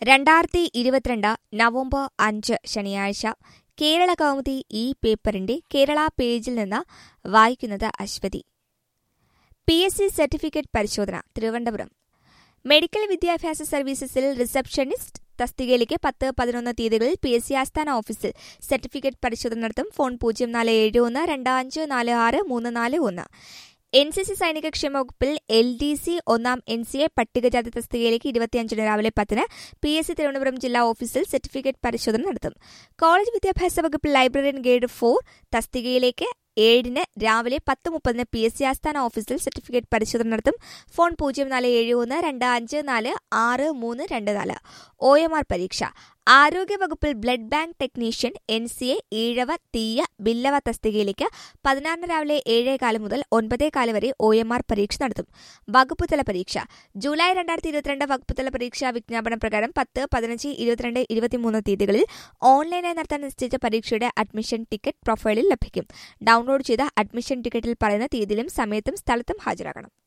രണ്ടായിരത്തി ഇരുപത്തിരണ്ട് നവംബർ അഞ്ച് ശനിയാഴ്ച കേരള കൗമുദി ഈ പേപ്പറിന്റെ കേരള പേജിൽ നിന്ന് വായിക്കുന്നത് Aswathy P S C certificate പരിശോധന തിരുവനന്തപുരം മെഡിക്കൽ വിദ്യാഭ്യാസ സർവീസസിൽ റിസപ്ഷനിസ്റ്റ് തസ്തികയിലേക്ക് പത്ത് പതിനൊന്ന് തീയതികളിൽ പി എസ് സി ആസ്ഥാന ഓഫീസിൽ സർട്ടിഫിക്കറ്റ് പരിശോധന നടത്തും ഫോൺ പൂജ്യം നാല് ഏഴ് ഒന്ന് രണ്ട് അഞ്ച് നാല് ആറ് മൂന്ന് നാല് ഒന്ന് എൻ സി സി സൈനിക ക്ഷേമ വകുപ്പിൽ എൽ ഡി സി ഒന്നാം എൻ സി എ പട്ടികജാതി തസ്തികയിലേക്ക് ഇരുപത്തിയഞ്ചിന് രാവിലെ പത്തിന് പി എസ് സി തിരുവനന്തപുരം ജില്ലാ ഓഫീസിൽ സർട്ടിഫിക്കറ്റ് പരിശോധന നടത്തും കോളേജ് വിദ്യാഭ്യാസ വകുപ്പിൽ ലൈബ്രറിയൻ ഗ്രേഡ് ഫോർ തസ്തികയിലേക്ക് ഏഴിന് രാവിലെ പത്ത് മുപ്പതിന് പി എസ് സി ആസ്ഥാന ഓഫീസിൽ സർട്ടിഫിക്കറ്റ് പരിശോധന നടത്തും ഫോൺ പൂജ്യം നാല് ഏഴ് ഒന്ന് രണ്ട് അഞ്ച് നാല് ആറ് മൂന്ന് രണ്ട് നാല് ഒ എം ആർ പരീക്ഷ ആരോഗ്യവകുപ്പിൽ blood bank technician N C A Ezhava Thiyya Billava തസ്തികയിലേക്ക് പതിനാറിന് രാവിലെ ഏഴേകാല് മുതൽ ഒൻപതേകാല് വരെ ഒ എം ആർ പരീക്ഷ നടത്തും വകുപ്പ് തല പരീക്ഷ ജൂലൈ രണ്ടായിരത്തി ഇരുപത്തിരണ്ട് വകുപ്പ് തല പരീക്ഷാ വിജ്ഞാപന പ്രകാരം പത്ത് പതിനഞ്ച് ഇരുപത്തിരണ്ട് ഇരുപത്തിമൂന്ന് തീയതികളിൽ ഓൺലൈനായി നടത്താൻ നിശ്ചയിച്ച പരീക്ഷയുടെ അഡ്മിഷൻ ടിക്കറ്റ് പ്രൊഫൈലിൽ ലഭിക്കും ഡൗൺലോഡ് ചെയ്ത അഡ്മിഷൻ ടിക്കറ്റിൽ പറയുന്ന തീയതിയിലും സമയത്തും സ്ഥലത്തും ഹാജരാകണം